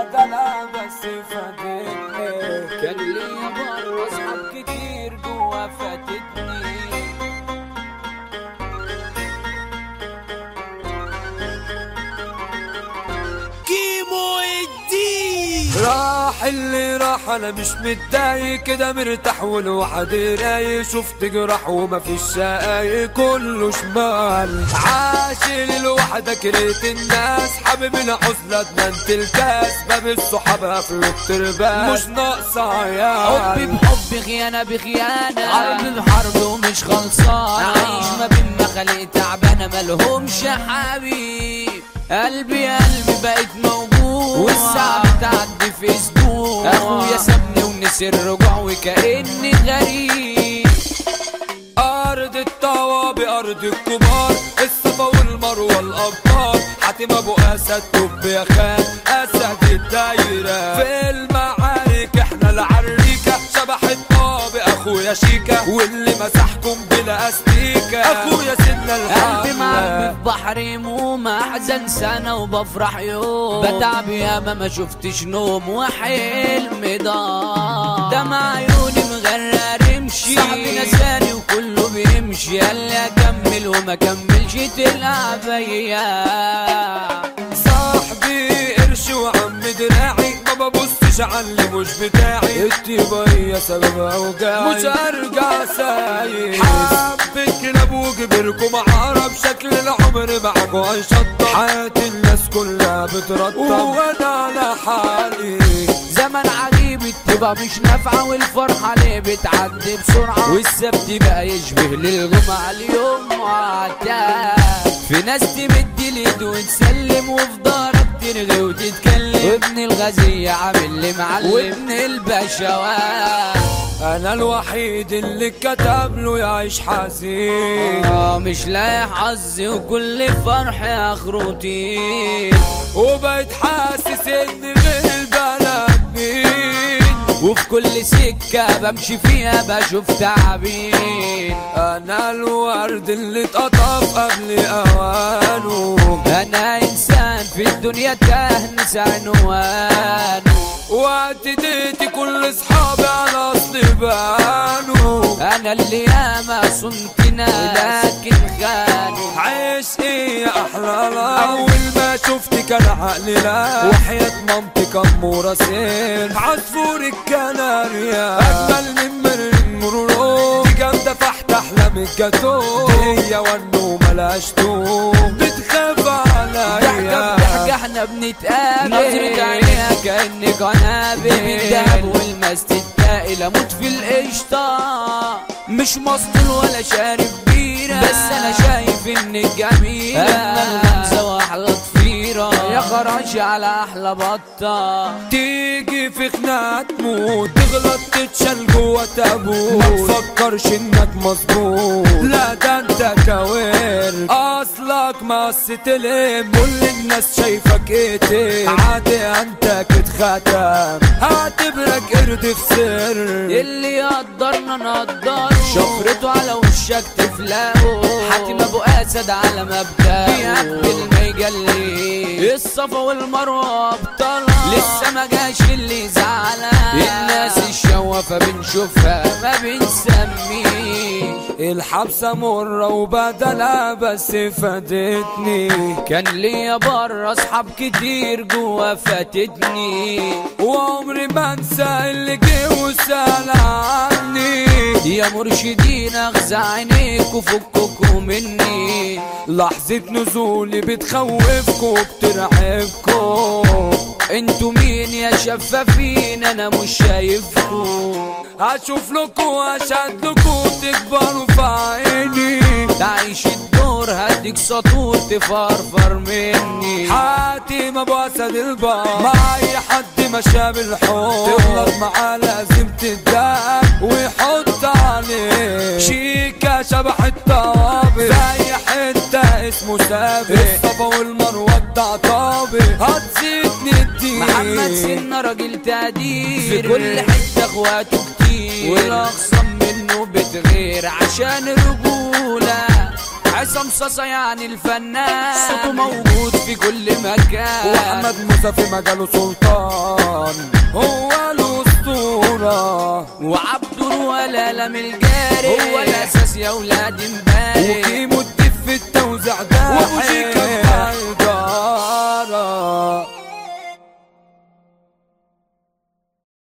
وبدلها بس فاتتني كان ليا بره اصحاب كتير جوا فاتتني كيمو الدين راح اللي راح انا مش متضايق كده مرتاح والواحد رايق شفت جراح وما فيش شقايق كله شمال عاشل الوحدة كرهت الناس حابب العزلة ادمنت الكاس باب الصحاب قفلوا الترباس مش ناقصة حبي عيال بحب خيانة بخيانة حرب بحرب ومش خلصان عايش ما بين مخالق تعبانة ملهمش حبيب قلبي قلبي بقيت موجود والساعة بتعدي في اسبوع اخويا سابني ونسي الرجوع وكأني غريب أرض الطوابق أرض الكبار الصفا والمروة الأبطال حاتم أبو أسد طب يا خان أسد الدايرة في المعارك إحنا العريكة شبح الطابق أخويا شيكا واللي مسحكم بلا أستيكة أخويا سيدنا قلبي معبي الحمد في بحر يموم احزن سنة وبفرح يوم بتعب ياما ما شفتش نوم وحلم ضاع دمع عيوني مغرق رمشي صاحبي نساني وكله بيمشي قال لي اكمل وما كملش تلعب ايام صاحبي قرش وعم دراعي ما ببصش على اللي مش بتاعي التباية سبب اوجاعي مش هرجع سايق حبيت كلاب وكبركم عرب شكل العمر معاكوا هيشطب حياة الناس كلها بترطب وانا على حالي زمن عجيب التبقى مش نافعة والفرحة ليه بتعدي بسرعة والسبت بقى يشبه للجمعة اليوم معتاد في ناس تمد اليد وتسلم وفي دارك ترغي وتتكلم وابن الغزية عامل لي معلم وابن البشوات انا الوحيد اللي كتب له يعيش حزين آه مش لاقي حظي وكل فرح اخرتي وبقيت حاسس ان غير البلد مين وفي كل سكة بمشي فيها بشوف تعابين انا الورد اللي اتقطف قبل اوانه انا انسان في الدنيا تهنس عنوان وقت ديتي كل اصحابي على اصل بانوا انا اللي ياما صنت ناس لكن خانوا عيش ايه يا احلى لا اول ما شفتك كان عقلي لا وحياة مامتي امورة سين عصفور الكناريا اجمل من مرن مرورو دي جامدة فحت احلام الجاتو هي والنوم ملاش توم بتخاف ضحكة عليا بضحكة احنا بنتقابل نظرة عينيها كأني قنابل الذهب والمست التائل اموت في القشطة مش مسطول ولا شارب بيرة بس انا شايف انك جميلة اجمل غمزة واحلى ضفيرة يا خراش على احلى بطة تيجي في خناقة تموت تغلط تتشال جوا تابوت ما تفكرش انك مظبوط لا ده انت كوير اصلك مقص تلم كل الناس شايفك اتم عادي انت تتختم هعتبرك قرد في سر اللي يقدرنا نقدره شفرته على وشك تفلقه حاتم ابو اسد على مبدأه بيقتل ما يجلي الصفا والمروه ابطالها لسه ما جاش اللي زعلها الناس الشوافه بنشوفها ما بنسميش الحبسة مرة وبدلها بس فادتني كان ليا بره اصحاب كتير جوا فاتتني وعمري ما انسى اللي جه وسأل عني يا مرشدين اغزى عينيك وفككوا مني لحظة نزولي بتخوفكوا وبترعبكوا انتوا مين يا شفافين انا مش شايفكوا هشوف لكوا اشهد لكوا تكبروا في عيني تعيش الدور هديك سطور تفرفر مني حاتم ابو اسد البار مع اي حد مشى بالحب تغلط معاه لازم تدق ويحط عليه شيكا شبح الطوابق زي حته اسمه سابق الصفا والمروه بتاع طابق هتزيدني الدين محمد سنة راجل تقدير في كل حتة اخواته كتير والاخصم منه بتغير عشان الرجولة عصام عصام صاصا يعني الفنان صوته موجود في كل مكان واحمد موسى في مجاله سلطان هو الاسطوره وعبده ولا لم الجاري هو الاساس يا ولاد امبارح وكيمو الدف في التوزيع ده وابو شيكا